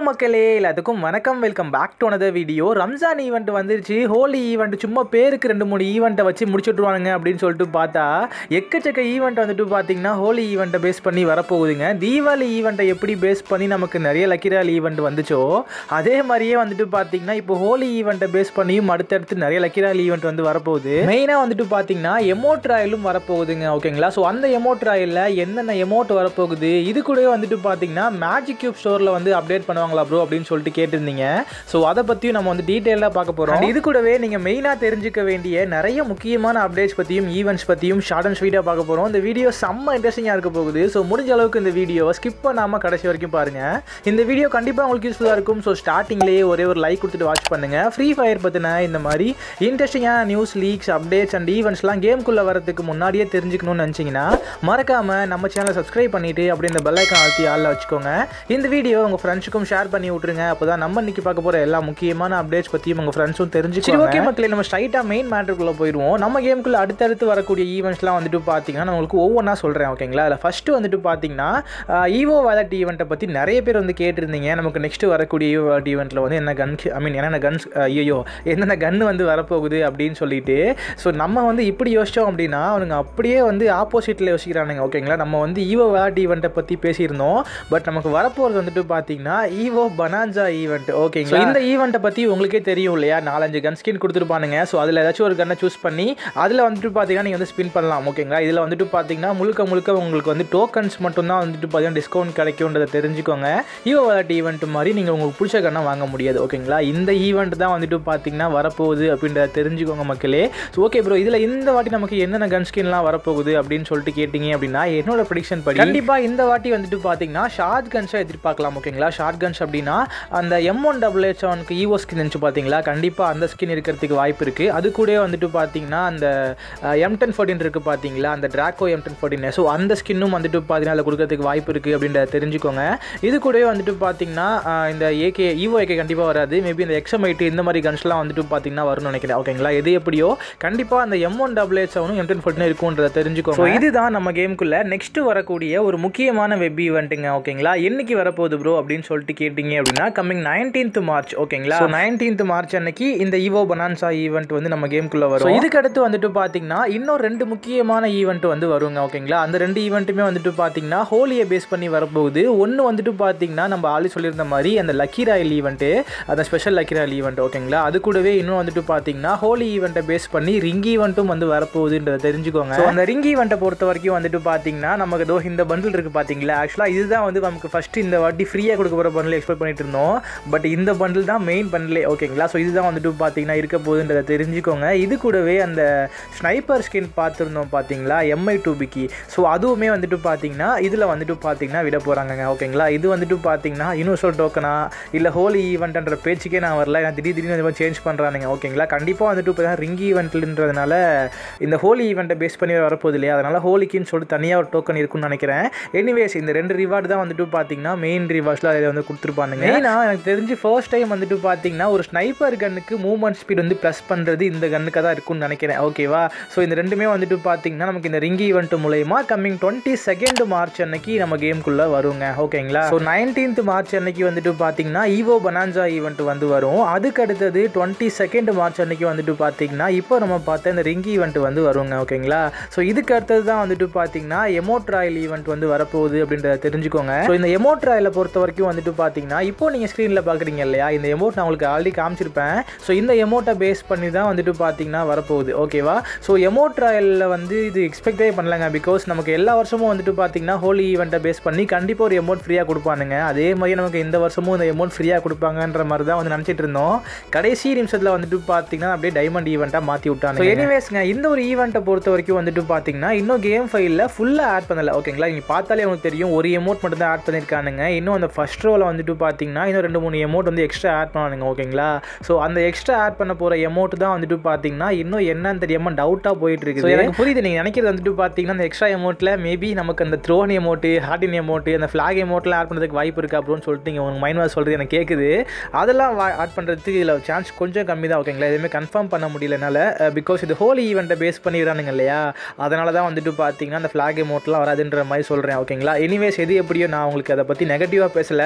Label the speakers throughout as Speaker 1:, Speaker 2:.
Speaker 1: மக்களே எல்லாத்துக்கும் வணக்கம் welcome back to another video Ramzan event வந்துருச்சு ஹோலி ஈவெண்ட் சும்மா பேருக்கு ரெண்டு மூணு ஈவெண்ட்டை வச்சு முடிச்சுட்ருவானுங்க அப்படின்னு சொல்லிட்டு பார்த்தா எக்கச்சக்க ஈவெண்ட் வந்துட்டு பார்த்தீங்கன்னா ஹோலி ஈவெண்ட்டை பேஸ் பண்ணி வரப்போகுதுங்க தீபாவளி ஈவெண்ட்டை எப்படி பேஸ் பண்ணி நமக்கு நிறைய லக்கிரால் ஈவெண்ட் வந்துச்சோ அதே மாதிரியே வந்துட்டு பார்த்தீங்கன்னா இப்போ ஹோலி ஈவெண்ட்டை பேஸ் பண்ணியும் அடுத்தடுத்து நிறைய லக்கிரால் ஈவெண்ட் வந்து வரப்போகுது மெயினாக வந்துட்டு பார்த்தீங்கன்னா எமோட் ராயலும் வரப்போகுதுங்க ஓகேங்களா ஸோ அந்த எமோட் ராயில் என்னென்ன எமோட் வரப்போகுது இது கூடவே வந்துட்டு பார்த்தீங்கன்னா மேஜிக் கியூப் ஸ்டோரில் வந்து அப்டேட் பண்ணுவாங்களா ப்ரோ அப்படின்னு சொல்லிட்டு கேட்டிருந்தீங்க ஸோ அதை பற்றியும் நம்ம வந்து டீட்டெயிலாக பார்க்க போகிறோம் இது கூடவே நீங்கள் மெயினாக தெரிஞ்சுக்க வேண்டிய நிறைய முக்கியமான அப்டேட்ஸ் பற்றியும் ஈவெண்ட்ஸ் பற்றியும் ஷார்ட் அண்ட் ஸ்வீட்டாக பார்க்க போகிறோம் இந்த வீடியோ செம்ம இன்ட்ரெஸ்டிங்காக இருக்க போகுது ஸோ முடிஞ்ச அளவுக்கு இந்த வீடியோவை ஸ்கிப் பண்ணாமல் கடைசி வரைக்கும் பாருங்கள் இந்த வீடியோ கண்டிப்பாக உங்களுக்கு யூஸ்ஃபுல்லாக இருக்கும் ஸோ ஸ்டார்டிங்லேயே ஒரே ஒரு லைக் கொடுத்துட்டு வாட்ச் பண்ணுங்கள் ஃப்ரீ ஃபயர் பற்றின இந்த மாதிரி இன்ட்ரெஸ்டிங்கான நியூஸ் லீக்ஸ் அப்டேட்ஸ் அண்ட் ஈவெண்ட்ஸ்லாம் கேம்குள்ளே வரதுக்கு முன்னாடியே தெரிஞ்சுக்கணும்னு நினச்சிங்கன்னா மறக்காமல் நம்ம சேனலை சப்ஸ்கிரைப் பண்ணிவிட்டு அப்படி இந்த பெல் ஐக்கான் அழுத்தி ஆளில் வச்சுக்கோங்க இந்த வீடியோ உங்கள் ஃப்ரெண்ட்ஸுக்கும் ஷேர் பண்ணி விட்ருங்க அப்போ தான் நம்ம இன்னைக்கு பார்க்க போகிற எல்லா முக்கியமான அப்டேட்ஸ் பற்றியும் உங்கள் ஃப்ரெண்ட்ஸும் தெரிஞ்சுக்கோங்க ஓகே மக்களே நம்ம ஸ்ட்ரைட்டாக மெயின் மேட்ருக்குள்ளே போயிடுவோம் நம்ம கேமுக்குள்ளே அடுத்தடுத்து வரக்கூடிய ஈவெண்ட்ஸ்லாம் வந்துட்டு பார்த்தீங்கன்னா நான் உங்களுக்கு ஒவ்வொன்றா சொல்கிறேன் ஓகேங்களா அதில் ஃபஸ்ட்டு வந்துட்டு பார்த்தீங்கன்னா ஈவோ வேலட் ஈவெண்ட்டை பற்றி நிறைய பேர் வந்து கேட்டிருந்தீங்க நமக்கு நெக்ஸ்ட்டு வரக்கூடிய ஈவோ வேலட் ஈவெண்ட்டில் வந்து என்ன கன் ஐ மீன் என்னென்ன கன்ஸ் ஐயோ என்னென்ன கன் வந்து வரப்போகுது அப்படின்னு சொல்லிட்டு ஸோ நம்ம வந்து இப்படி யோசிச்சோம் அப்படின்னா அவனுங்க அப்படியே வந்து ஆப்போசிட்டில் யோசிக்கிறானுங்க ஓகேங்களா நம்ம வந்து ஈவோ வேலட் ஈவெண்ட்டை பற்றி பேசியிருந்தோம் பட் நமக்கு வரப்போகிறது வந்துட்டு பார்த்தீங்கன்னா ஈவோ பனான்ஜா ஈவெண்ட் ஓகேங்களா இந்த ஈவெண்ட்டை பற்றி உங்களுக்கே தெரியும் இல்லையா நாலஞ்சு கன் ஸ்கின் கொடுத்துருப்பானுங்க ஸோ அதில் ஏதாச்சும் ஒரு கன்னை சூஸ் பண்ணி அதில் வந்துட்டு பார்த்தீங்கன்னா நீங்கள் வந்து ஸ்பின் பண்ணலாம் ஓகேங்களா இதில் வந்துட்டு பார்த்தீங்கன்னா முழுக்க முழுக்க உங்களுக்கு வந்து டோக்கன்ஸ் மட்டும்தான் வந்துட்டு பார்த்தீங்கன்னா டிஸ்கவுண்ட் கிடைக்கும்ன்றதை தெரிஞ்சுக்கோங்க ஈவோ விளையாட்டு ஈவெண்ட் மாதிரி நீங்கள் உங்களுக்கு பிடிச்ச கண்ணை வாங்க முடியாது ஓகேங்களா இந்த ஈவெண்ட் தான் வந்துட்டு பார்த்தீங்கன்னா வரப்போகுது அப்படின்றத தெரிஞ்சுக்கோங்க மக்களே ஸோ ஓகே ப்ரோ இதில் இந்த வாட்டி நமக்கு என்னென்ன கன் ஸ்கின்லாம் வரப்போகுது அப்படின்னு சொல்லிட்டு கேட்டிங்க அப்படின்னா என்னோட ப்ரிடிக்ஷன் படி கண்டிப்பாக இந்த வாட்டி வந்துட்டு பார்த்தீங்கன்னா ஷார்ட் கன்ஸை எதிர்பார்க்கலாம் ஓகேங்களா ஷார்ட் கன்ஸ் அப்படின்னா அந்த எம் ஒன் டபுள் ஹெச் அவனுக்கு ஈவோ ஸ்கின் இருந்துச்சு பார்த்தீங்களா கண்டிப்பாக அந்த ஸ்கின் இருக்கிறதுக்கு வாய்ப்பு இருக்குது அது கூட வந்துட்டு பார்த்தீங்கன்னா அந்த எம் டென் ஃபோர்டின் இருக்குது பார்த்தீங்களா அந்த Draco M ten fourteen so அந்த ஸ்கின்னும் வந்துட்டு பார்த்தீங்கன்னா அதில் கொடுக்கறதுக்கு வாய்ப்பு இருக்குது அப்படின்றத தெரிஞ்சுக்கோங்க இது கூடவே வந்துட்டு பார்த்தீங்கன்னா அஹ், இந்த ஏகே ஈவோ ஏகே கண்டிப்பாக வராது மேபி இந்த எக்ஸம் எயிட் இந்த மாதிரி கன்ஸ்லாம் வந்துட்டு பார்த்தீங்கன்னா வரும்னு நினைக்கிறேன் ஓகேங்களா எது எப்படியோ கண்டிப்பாக அந்த எம் ஒன் டபுள் ஹெச் செவனும் எம் டென் ஃபோர்டின் இருக்குன்றத தெரிஞ்சுக்கோங்க So, இதுதான் நம்ம கேமுக்குள்ள நெக்ஸ்ட் வரக்கூடிய ஒரு முக்கியமான வெப் ஈவெண்ட்டுங்க ஓகேங்களா என்னைக்கு வரப்போகுது ப்ரோ அப்படின்னு சொல்லிட்டு கேட்டிங்க அப்படின்னா கம்மிங் நைன்டீன்த் மார்ச் ஓகேங்களா நைன்டீன்த் மார்ச் அன்னைக்கு இந்த ஈவோ பனான்சா ஈவெண்ட் வந்து நம்ம கேமுக்குள்ள வரும் So, இதுக்கு அடுத்து வந்துட்டு பார்த்தீங்கன்னா இன்னும் ரெண்டு முக்கியமான ஈவெண்ட் வந்து வருங்க ஓகேங்களா அந்த ரெண்டு ஈவெண்ட்டுமே வந்துட்டு பார்த்தீங்கன்னா ஹோலியை பேஸ் பண்ணி வரப்போகுது ஒன்று வந்துட்டு பார்த்தீங்கன்னா நம்ம ஆல்ரெடி சொல்லியிருந்த மாதிரி அந்த லக்கி ராயல் ஈவெண்ட்டு அந்த ஸ்பெஷல் லக்கி ராயல் ஈவெண்ட் ஓகேங்களா அது கூடவே இன்னும் வந்துட்டு பார்த்தீங்கன்னா ஹோலி ஈவெண்ட்டை பேஸ் பண்ணி ரிங் ஈவெண்ட்டும் வந்து வரப்போகுதுன்றதை தெரிஞ்சுக்கோங்க So, அந்த ரிங் ஈவெண்ட்டை பொறுத்த வரைக்கும் வந்துட்டு பார்த்தீங்கன்னா நமக்கு ஏதோ இந்த பண்டில் இருக்குது பார்த்தீங்களா ஆக்சுவலாக இதுதான் வந்து நமக்கு ஃபஸ்ட்டு இந்த வாட்டி ஃப்ரீயாக கொடுக்க போகிற பண்டில் எக்ஸ்பெக்ட் பண்ணிட்டு இருந்தோம் பட் இந்த பண்டில் தான் மெயின் பண்டிலே ஓகேங்களா ஸோ இதுதான் வந்துட்டு பார்த்தீங்கன்னா இருக்க போகுதுன்றதை தெரிஞ்சுக்கோங்க இது கூடவே அந்த ஸ்னைப்பர் ஸ்கின் பார்த்துருந்தோம் பார்த்தீங்களா எம்ஐ டூபிக்கு ஸோ அதுவுமே வந்துட்டு பார்த்தீங்கன்னா இதில் வந்துட்டு பார்த்தீங்கன்னா விட போகிறாங்கங்க ஓகேங்களா இது வந்துட்டு பார்த்தீங்கன்னா யூனிவர்சல் டோக்கனா இல்லை ஹோலி ஈவெண்ட்ன்ற பேச்சுக்கே நான் வரல நான் திடீர் திடீர்னு இந்த மாதிரி சேஞ்ச் பண்ணுறானுங்க ஓகேங்களா கண்டிப்பாக வந்துட்டு இப்போ தான் ரிங் ஈவெண்ட்ன்றதுனால இந்த ஹோலி ஈவெண்ட்டை பேஸ் பண்ணி வரப்போகுது இல்லையா அதனால் ஹோலிக்குன்னு சொல்லிட்டு தனியாக ஒரு டோக்கன் இருக்கும்னு நினைக்கிறேன் எனிவேஸ் இந்த ரெண்டு ரிவார்டு தான் வந்துட்டு பார்த்தீங்கன்னா மெயின் ரிவார்ட்ஸில் அதில் வந்து கொடுத்துருப்பானுங்க மெயினாக எனக்கு தெரிஞ்சு ஃபர்ஸ்ட் டைம் வந்துட்டு பார்த்தீங்கன்னா ஒரு ஸ்னைப்பர் கன்னுக்கு மூவ்மெண்ட் ஸ்பீட் வந்து ப்ளஸ் பண்ணுறது இந்த கன்னுக்காக தான் இருக்கும்னு நினைக்கிறேன் ஓகேவா ஸோ இந்த ரெண்டுமே வந்துட்டு பார்த்தீங்கன்னா நமக்கு இந்த ரிங் ஈவெண்ட் மூலயமா கம்மிங் டுவெண்ட்டி செகண்ட் மார்ச் அன்னைக்கு நம்ம கேம்குள்ளே வருங்க ஓகேங்களா ஸோ நைன்டீன்த் மார்ச் அன்னைக்கு வந்துட்டு பார்த்தீங்கன்னா ஈவோ பனான்ஜா ஈவெண்ட் வந்து வரும் அதுக்கு அடுத்தது டுவெண்ட்டி செகண்ட் மார்ச் அன்னைக்கு வந்துட்டு பார்த்தீங்கன்னா இப்போ நம்ம பார்த்த இந்த ரிங் ஈவெண்ட் வந்து வருங்க ஓகேங்களா ஸோ இதுக்கு அடுத்தது தான் வந்துட்டு பார்த்தீங்கன்னா எமோட் ராயல் ஈவெண்ட் வந்து வரப்போகுது அப்படின்றத தெரிஞ்சுக்கோங்க ஸோ இந்த எமோட் ராயலை பொறுத்த வரைக்கும் வந்துட்டு பார்த்தீங்கன்னா இப்போ நீங்கள் ஸ்க்ரீனில் பார்க்குறீங்க இல்லையா இந்த எமோட் நான் உங்களுக்கு ஆல்ரெடி காமிச்சிருப்பேன் ஸோ இந்த எமோட்டை பேஸ் பண்ணி தான் வந்துட்டு பார்த்தீங்கன்னா வரப்போகுது ஓகேவா ஸோ எமோட் ராயலில் வந்து இது எக்ஸ்பெக்டே பண்ணலங்க பிகாஸ் நமக்கு எல்லா வருஷமும் வந்துட்டு பார்த்தீங்கன்னா ஹோலி ஈவெண்ட்டை பேஸ் பண்ணி கண்டிப்பாக ஒரு எமௌண்ட் ஃப்ரீயாக கொடுப்பானுங்க அதே மாதிரி நமக்கு இந்த வருஷமும் இந்த எமௌண்ட் ஃப்ரீயாக கொடுப்பாங்கன்ற மாதிரி தான் வந்து நினச்சிட்டு இருந்தோம் கடைசி நிமிஷத்தில் வந்துட்டு பார்த்தீங்கன்னா அப்படியே டைமண்ட் ஈவெண்ட்டாக மாற்றி விட்டாங்க ஸோ எனிவேஸ்ங்க இந்த ஒரு ஈவெண்ட்டை பொறுத்த வரைக்கும் வந்துட்டு பார்த்தீங்கன்னா இன்னும் கேம் ஃபைலில் ஃபுல்லாக ஆட் பண்ணல ஓகேங்களா நீங்கள் பார்த்தாலே உங்களுக்கு தெரியும் ஒரு எமௌண்ட் மட்டும் தான் ஆட் பண்ணியிருக்கானுங்க இன்னும் அந்த ஃபர்ஸ்ட் ரோவில் வந்துட்டு பார்த்தீங்கன்னா இன்னும் ரெண்டு மூணு எமௌண்ட் வந்து எக்ஸ்ட்ரா ஆட் பண்ணானுங்க ஓகேங்களா ஸோ அந்த எக்ஸ்ட்ரா ஆட் பண்ண போகிற எமௌண்ட் தான் வந்துட்டு பார்த்தீங்கன்னா இன்னும் என்னன்னு தெரியாமல் டவுட்டாக போயிட்டு இருக்குது So, எனக்கு புரியுது நீங்கள் நினைக்கிறது வந்துட்டு பார்த்தீங்கன்னா அந்த எக்ஸ்ட்ரா எமௌண்ட்டில் மேபி நமக்கு அந்த த்ரோன் எமௌண்ட்டு ஹார்டின் எமௌண்ட்டு அந்த ஃப்ளாக் எமௌண்ட்லாம் ஆட் பண்ணுறதுக்கு வாய்ப்பு இருக்குது அப்படின்னு சொல்லிட்டு நீங்கள் உங்கள் மைண்ட் வாஷ் சொல்கிறது எனக்கு கேட்குது அதெல்லாம் ஆட் பண்ணுறதுக்கு இதில் சான்ஸ் கொஞ்சம் கம்மி தான் ஓகேங்களா எதுவுமே கன்ஃபார்ம் பண்ண முடியலனால பிகாஸ் இது ஹோலி ஈவெண்ட்டை பேஸ் பண்ணிடுறானுங்க இல்லையா அதனால தான் வந்துட்டு பார்த்தீங்கன்னா அந்த ஃப்ளாக் எமௌண்ட்லாம் வராதுன்ற மாதிரி சொல்கிறேன் ஓகேங்களா எனிவேஸ் எது எப்படியோ நான் உங்களுக்கு அதை பற்றி நெகட்டிவாக பேசலை கொஞ்சம்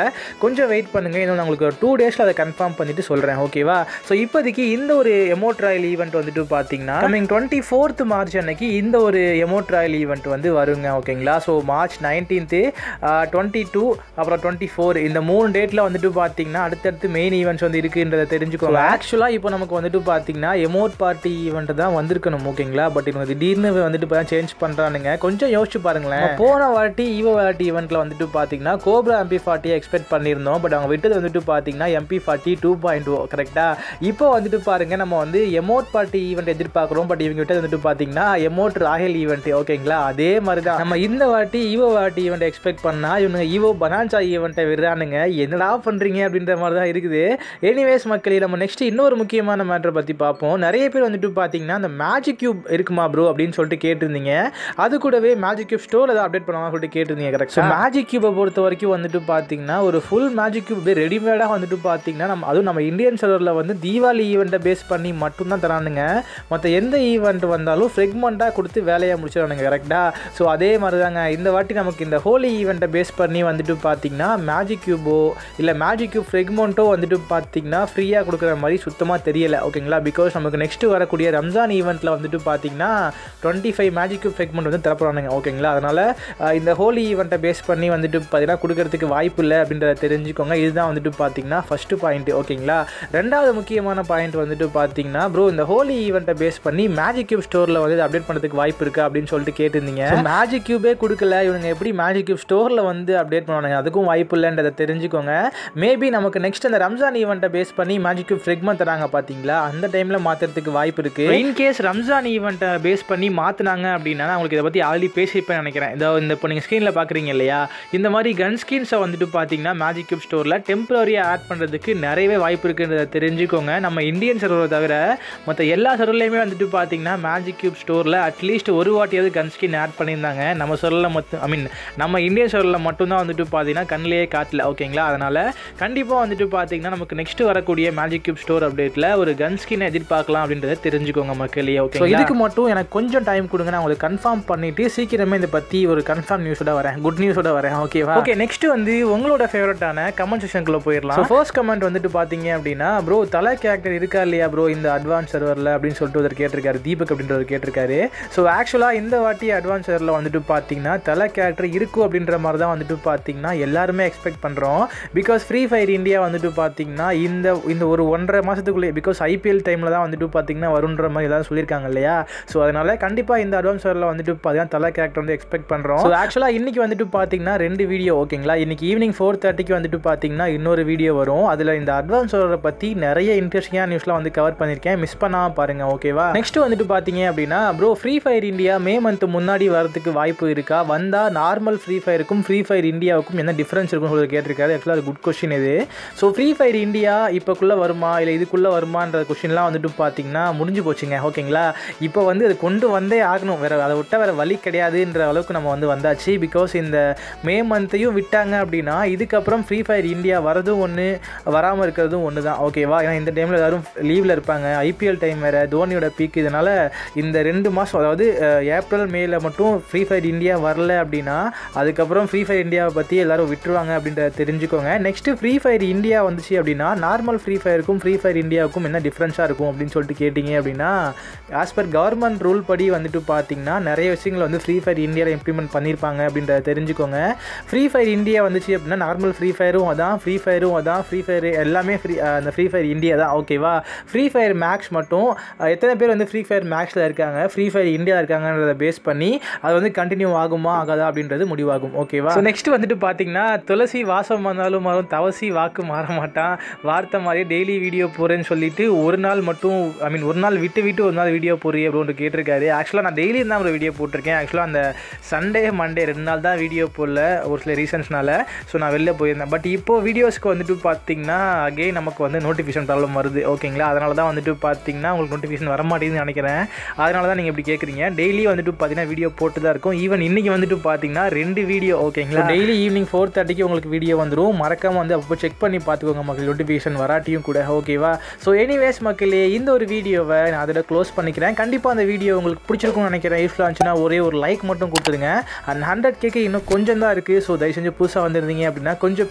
Speaker 1: கொஞ்சம் வெயிட் பண்ணுங்கள் இன்னும் நான் உங்களுக்கு ஒரு டூ டேஸில் அதை கன்ஃபார்ம் பண்ணிட்டு சொல்கிறேன் ஓகேவா ஸோ இப்போதைக்கு இந்த ஒரு எமோட்ராயல் ஈவெண்ட் வந்துட்டு பார்த்தீங்கன்னா கமிங் டுவெண்ட்டி ஃபோர்த் மார்ச் அன்னைக்கு இந்த ஒரு எமோட்ராயல் ஈவெண்ட் வந்து வருங்க ஓகேங்களா so March nineteenth twenty two அப்புறம் டுவெண்ட்டி ஃபோர் இந்த மூணு டேட்டில் வந்துட்டு பார்த்தீங்கன்னா அடுத்தடுத்து மெயின் ஈவெண்ட்ஸ் வந்து இருக்குன்றதை தெரிஞ்சுக்கோங்க ஆக்சுவலாக இப்போ நமக்கு வந்துட்டு பார்த்தீங்கன்னா எமோட் பார்ட்டி ஈவெண்ட் தான் வந்திருக்கணும் ஓகேங்களா பட் இவங்க திடீர்னு வந்துட்டு இப்போ தான் சேஞ்ச் பண்ணுறானுங்க கொஞ்சம் யோசிச்சு பாருங்களேன் போன வாட்டி ஈவோ வாட்டி ஈவெண்ட்டில் வந்துட்டு பார்த்தீங்கன்னா கோப்ரா எம்பி ஃபார்ட்டியை எக்ஸ்பெக்ட் பண்ணியிருந்தோம் பட் அவங்க விட்டது வந்துட்டு பார்த்தீங்கன்னா MP forty two point O கரெக்டாக இப்போ வந்துட்டு பாருங்க நம்ம வந்து எமோட் பார்ட்டி ஈவெண்ட் எதிர்பார்க்குறோம் பட் இவங்க விட்டது வந்துட்டு பார்த்தீங்கன்னா எமோட் ராயல் ஈவெண்ட் ஓகேங்களா அதே மாதிரி தான் நம்ம இந்த வாட்டி ஈவோ வாட்டி ஈவெண்ட் எக்ஸ்பெக்ட் பண்ணால் இவங்க ஈவோ பனான்சா ஈவெண்ட்டை விடுறானுங்க என்னடா பண்ணுறீங்க அப்படின்ற மாதிரி தான் இருக்குது எனிவேஸ் மக்களே நம்ம நெக்ஸ்ட் இன்னொரு முக்கியமான மேட்டரை பற்றி பார்ப்போம் நிறைய பேர் வந்துட்டு பார்த்தீங்கன்னா அந்த மேஜிக் கியூப் இருக்குமா ப்ரோ அப்படின்னு சொல்லிட்டு கேட்டிருந்தீங்க அது கூடவே மேஜிக் கியூப் ஸ்டோர் அதை அப்டேட் பண்ணுவாங்க சொல்லிட்டு கேட்டிருந்தீங்க கரெக்ட் ஸோ மேஜிக் கியூபை பொறுத்த வரைக்கும் வந்துட்டு பார்த்தீங்கன்னா ஒரு ஃபுல் மேஜிக் கியூப் அப்படியே ரெடிமேடாக வந்துட்டு பார்த்தீங்கன்னா நம்ம அதுவும் நம்ம இந்தியன் சர்வரில் வந்து தீபாவளி ஈவெண்ட்டை பேஸ் பண்ணி மட்டும்தான் தரானுங்க மற்ற எந்த ஈவெண்ட் வந்தாலும் ஃப்ரெக்மெண்ட்டாக கொடுத்து வேலையை முடிச்சிடறானுங்க கரெக்டாக ஸோ அதே மாதிரி தாங்க இந்த வாட்டி நமக்கு இந்த ஹோலி ஈவெண்ட்டை பேஸ் பண்ணி வந்துட்டு பார்த்தீங்கன்னா மேஜிக் கியூபோ இல்லை மேஜிக் கியூப் ஃப்ரெக்மெண்ட்டோ வந்துட்டு பார்த்தீங்கன்னா ஃப்ரீயாக கொடுக்குற மாதிரி சுத்தமாக தெரியல ஓகேங்களா பிகாஸ் நமக்கு நெக்ஸ்ட்டு வரக்கூடிய ரம்ஜான் ஈவெண்ட்டில் வந்துட்டு பார்த்தீங்கன்னா twenty five magic cube fragment வந்து தரப்படுறானுங்க ஓகேங்களா அதனால் இந்த ஹோலி ஈவெண்ட்டை பேஸ் பண்ணி வந்துட்டு பார்த்தீங்கன்னா கொடுக்கறதுக்கு வாய்ப்பு இல்லை அப்படின்றத தெரிஞ்சுக்கோங்க இதுதான் வந்துட்டு பார்த்தீங்கன்னா ஃபஸ்ட்டு பாயிண்ட் ஓகேங்களா ரெண்டாவது முக்கியமான பாயிண்ட் வந்துட்டு பார்த்தீங்கன்னா ப்ரோ இந்த ஹோலி ஈவெண்ட்டை பேஸ் பண்ணி மேஜிக் கியூப் ஸ்டோரில் வந்து அப்டேட் பண்ணுறதுக்கு வாய்ப்பு இருக்கா அப்படின்னு சொல்லிட்டு கேட்டிருந்தீங்க மேஜிக் கியூபே கொடுக்கல இவங்க எப்படி மேஜிக் கியூப் ஸ்டோரில் வந்து அப்டேட் பண்ணுவாங்க அதுக்கும் வாய்ப்பு இல்லைன்றதை தெரிஞ்சுக்கோங்க மேபி நமக்கு நெக்ஸ்ட் அந்த ரம்ஜான் ஈவெண்ட்டை பேஸ் பண்ணி மேஜிக் கியூப் ஃப்ரெக்மெண்ட் தராங்க பார்த்தீங்களா அந்த டைமில் மாற்றுறதுக்கு வாய்ப்பு இருக்குது இன் கேஸ் ரம்ஜான் ஈவெண்ட்டை பேஸ் பண்ணி மாற்றினாங்க அப்படின்னா நான் உங்களுக்கு இதை பற்றி ஆல்ரெடி பேசியிருப்பேன் நினைக்கிறேன் இதோ இந்த இப்போ நீங்கள் ஸ்க்ரீனில் பார்க்குறீங்க இல்லையா இந்த மாதிரி கன் ஸ்கின்ஸை வந்துட்டு பார்த்தீங்கன்னா மேஜிக் கியூப் ஸ்டோரில் டெம்பரரியாக ஆட் பண்ணுறதுக்கு நிறையவே வாய்ப்பு இருக்குன்றதை தெரிஞ்சுக்கோங்க நம்ம இந்தியன் சர்வரை தவிர மற்ற எல்லா சர்வர்லையுமே வந்துட்டு பார்த்தீங்கன்னா மேஜிக் கியூப் ஸ்டோரில் அட்லீஸ்ட் ஒரு வாட்டியாவது கன் ஸ்கின் ஆட் பண்ணியிருந்தாங்க நம்ம சர்வரில் மட்டும் ஐ மீன் நம்ம இந்தியன் சர்வரில் மட்டும்தான் வந்துட்டு பார்த்தீங்கன்னா கண்ணிலேயே காட்டல ஓகேங்களா அதனால் கண்டிப்பாக வந்துட்டு பார்த்தீங்கன்னா நமக்கு நெக்ஸ்ட் வரக்கூடிய மேஜிக் கியூப் ஸ்டோர் அப்டேட்டில் ஒரு கன் ஸ்கின் எதிர்பார்க்கலாம் அப்படின்றத தெரிஞ்சுக்கோங்க மக்களே ஓகே இதுக்கு மட்டும் எனக்கு கொஞ்சம் டைம் கொடுங்க நான் உங்களுக்கு கன்ஃபார்ம் பண்ணிட்டு சீக்கிரமே இதை பற்றி ஒரு கன்ஃபார்ம் நியூஸோட வரேன் குட் நியூஸோட வரேன் ஓகேவா ஓகே நெக்ஸ்ட் வந்து உங்களோட ஃபேவரட்டான கமெண்ட் செக்ஷனுக்குள்ள போயிடலாம் ஃபர்ஸ்ட் கமெண்ட் வந்துட்டு பார்த்தீங்க அப்படின்னா ப்ரோ தலை கேரக்டர் இருக்கா இல்லையா ப்ரோ இந்த அட்வான்ஸ் சர்வரில் அப்படின்னு சொல்லிட்டு ஒருத்தர் கேட்டிருக்காரு தீபக் அப்படின்றவர் கேட்டிருக்காரு ஸோ ஆக்சுவலாக இந்த வாட்டி அட்வான்ஸ் சர்வரில் வந்துட்டு பார்த்தீங்கன்னா தலை கேரக்டர் இருக்கும் அப்படின்ற மாதிரி தான் வந்துட்டு பார்த்தீங்கன்னா எல்லாருமே எக்ஸ்பெக்ட் பண்ணுறோம் பிகாஸ் ஃப்ரீ ஃபயர் இந்தியா வந்துட்டு பார்த்தீங்கன்னா இந்த இந்த ஒரு ஒன்றரை மாதத்துக்குள்ளே பிகாஸ் ஐபிஎல் டைமில் தான் வந்துட்டு பார்த்தீங்கன்னா வருன்ற மாதிரி ஏதாவது சொல்லியிருக்காங்க இல்லையா ஸோ அதனால் கண்டிப்பாக இந்த அட்வான்ஸ் சர்வரில் வந்துட்டு பார்த்தீங்கன்னா தலை கேரக்டர் வந்து எக்ஸ்பெக்ட் பண்ணுறோம் ஸோ ஆக்சுவலாக இன்றைக்கி வந்துட்டு பார்த்தீங்கன்னா ரெண்டு வீடியோ ஓகேங்களா இன்றைக்கி ஈவினிங் ஃபோர் தேர்ட்டிக்கு வந்துட்டு பார்த்தீங்கன்னா இன்னொரு வீடியோ வரும் அதில் இந்த அட்வான்ஸ் சர்வரை பற்றி நிறைய இன்ட்ரெஸ்டிங்கான நியூஸ்லாம் வந்து கவர் பண்ணியிருக்கேன் மிஸ் பண்ணாமல் பாருங்கள் ஓகேவா நெக்ஸ்ட் வந்துட்டு பார்த்தீங்க அப்படின்னா bro free fire India May month முன்னாடி வரதுக்கு வாய்ப்பு இருக்கா வந்தால் நார்மல் ஃப்ரீ ஃபயருக்கும் ஃப்ரீ ஃபயர் இந்தியாவுக்கும் என்ன டிஃப்ரென்ஸ் இருக்குன்னு சொல்லி கேட்டிருக்காரு ஆக்சுவலாக அது குட் கொஸ்டின் இது ஸோ ஃப்ரீ ஃபயர் இந்தியா இப்போக்குள்ளே வருமா இல்லை இதுக்குள்ளே வருமான்ற கொஷின்லாம் வந்துட்டு பார்த்தீங்கன்னா முடிஞ்சு போச்சுங்க ஓகேங்களா இப்போ வந்து அது கொண்டு வந்தே ஆகணும் வேறு அதை விட்டால் வேறு வழி கிடையாதுன்ற அளவுக்கு நம்ம வந்து வந்தாச்சு பிகாஸ் இந்த மே மந்த்தையும் விட்டாங்க அப்படின்னா இதுக்கப்புறம் ஃப்ரீ ஃபயர் இந்தியா வரதும் ஒன்று வராமல் இருக்கிறதும் ஒன்று தான் ஓகேவா ஏன்னா இந்த டைமில் எல்லோரும் லீவில் இருப்பாங்க ஐபிஎல் டைம் வேறு தோனியோட பீக் இதனால் இந்த ரெண்டு மாதம் அதாவது அஹ், ஏப்ரல் மேல மட்டும் ஃப்ரீ ஃபயர் இந்தியா வரல அப்படின்னா அதுக்கப்புறம் ஃப்ரீ ஃபயர் இந்தியாவை பற்றி எல்லாரும் விட்டுருவாங்க அப்படின்றத தெரிஞ்சுக்கோங்க நெக்ஸ்ட்டு ஃப்ரீ ஃபயர் இந்தியா வந்துச்சு அப்படின்னா நார்மல் ஃப்ரீ ஃபயருக்கும் ஃப்ரீ ஃபயர் இந்தியாவுக்கும் என்ன டிஃப்ரென்ஸாக இருக்கும் அப்படின்னு சொல்லிட்டு கேட்டிங்க அப்படின்னா ஆஸ் பர் கவர்மெண்ட் ரூல் படி வந்துட்டு பார்த்தீங்கன்னா நிறைய விஷயங்கள் வந்து ஃப்ரீ ஃபயர் இந்தியாவில் இம்ப்ளிமெண்ட் பண்ணியிருப்பாங்க அப்படின்றத தெரிஞ்சுக்கோங்க ஃப்ரீ ஃபயர் இந்தியா வந்துச்சு அப்படின்னா நார்மல் ஃப்ரீ ஃபயரும் அதான் ஃப்ரீ ஃபயரும் அதான் ஃப்ரீ ஃபயர் எல்லாமே ஃப்ரீ அந்த ஃப்ரீ ஃபயர் இந்தியா தான் ஓகேவா ஃப்ரீ ஃபயர் மேக்ஸ் மட்டும் அஹ், எத்தனை பேர் வந்து ஃப்ரீ ஃபயர் மேக்ஸில் இருக்காங்க ஃப்ரீ ஃபயர் இந்தியாவில் இருக்காங்கன்றத பேஸ் பண்ணி அது வந்து கண்டினியூ ஆகுமா ஆகாதா அப்படின்றது முடிவாகும் ஓகேவா ஸோ நெக்ஸ்ட் வந்துட்டு பார்த்தீங்கன்னா துளசி வாசம் வந்தாலும் மாறும் தவசி வாக்கு மாற மாட்டான் வார்த்தை மாதிரியே டெய்லி வீடியோ போகிறேன்னு சொல்லிட்டு ஒரு நாள் மட்டும் ஐ மீன் ஒரு நாள் விட்டு விட்டு ஒரு நாள் வீடியோ போடுறீ அப்படின்னு கேட்டிருக்காரு ஆக்சுவலாக நான் டெய்லி தான் ஒரு வீடியோ போட்டிருக்கேன் ஆக்சுவலாக அந்த சண்டே மண்டே ரெண்டு நாள் தான் வீடியோ போடல ஒரு சில ரீசன்ஸ்னால ஸோ நான் வெளில போயிருந்தேன் பட் இப்போ வீடியோஸ்க்கு வந்துட்டு பார்த்தீங்கன்னா அகெயின் நமக்கு வந்து நோட்டிஃபிகேஷன் ப்ராப்ளம் வருது ஓகேங்களா அதனால தான் வந்துட்டு பார்த்தீங்கன்னா உங்களுக்கு நோட்டிஃபிகேஷன் வர மாட்டேங்குதுன்னு நினைக்கிறேன் அதனால தான் நீங்கள் இப்படி கேட்குறீங்க டெய்லி வந்துட்டு பார்த்தீங்கன்னா வீடியோ போட்டு தான் இருக்கும் ஈவன் இன்னைக்கு வந்துட்டு பார்த்தீங்கன்னா ரெண்டு வீடியோ ஓகேங்களா டெய்லி ஈவினிங் ஃபோர் தேர்ட்டிக்கு உங்களுக்கு வீடியோ வந்துடும் மறக்காம வந்து அப்போ செக் பண்ணி பார்த்துக்கோங்க மக்கள் நோட்டிஃபிகேஷன் வராட்டியும் கூட ஓகேவா ஸோ எனிவேஸ் மக்களே இந்த ஒரு வீடியோவை நான் அதோட க்ளோஸ் பண்ணிக்கிறேன் கண்டிப்பாக அந்த வீடியோ உங்களுக்கு பிடிச்சிருக்கும்னு நினைக்கிறேன் யூஸ்ஃபுல்லாக இருந்துச்சுன்னா ஒரே ஒரு லைக் மட்டும் கொடுத்துருங்க அண்ட் ஹண்ட்ரட் கேக்கு இன்னும் கொஞ்சம் தான் இருக்குது ஸோ தயவு செஞ்சு புதுசாக வந்திருந்தீங்க அப்படின்னா கொஞ்சம் பே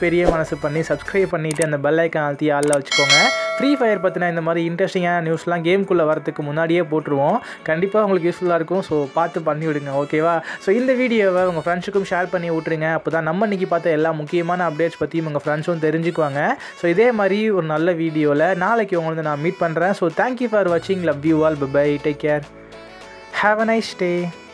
Speaker 1: பெரிய மனசு பண்ணி சப்ஸ்கிரைப் பண்ணிவிட்டு அந்த பெல் ஐக்கான் அழுத்தி ஆளில் வச்சுக்கோங்க ஃப்ரீ ஃபயர் பற்றின இந்த மாதிரி இன்ட்ரெஸ்டிங்கான நியூஸ்லாம் கேம்குள்ளே வரதுக்கு முன்னாடியே போட்டுருவோம் கண்டிப்பாக உங்களுக்கு யூஸ்ஃபுல்லாக இருக்கும் ஸோ பார்த்து பண்ணி விடுங்க ஓகேவா ஸோ இந்த வீடியோவை உங்கள் ஃப்ரெண்ட்ஸுக்கும் ஷேர் பண்ணி விட்ருங்க அப்போ தான் நம்ம இன்றைக்கி பார்த்த எல்லா முக்கியமான அப்டேட்ஸ் பற்றியும் உங்கள் ஃப்ரெண்ட்ஸும் தெரிஞ்சுக்குவாங்க ஸோ இதே மாதிரி ஒரு நல்ல வீடியோவில் நாளைக்கு உங்களை நான் மீட் பண்ணுறேன் ஸோ தேங்க்யூ ஃபார் வாட்சிங் love you all bye take care have a nice day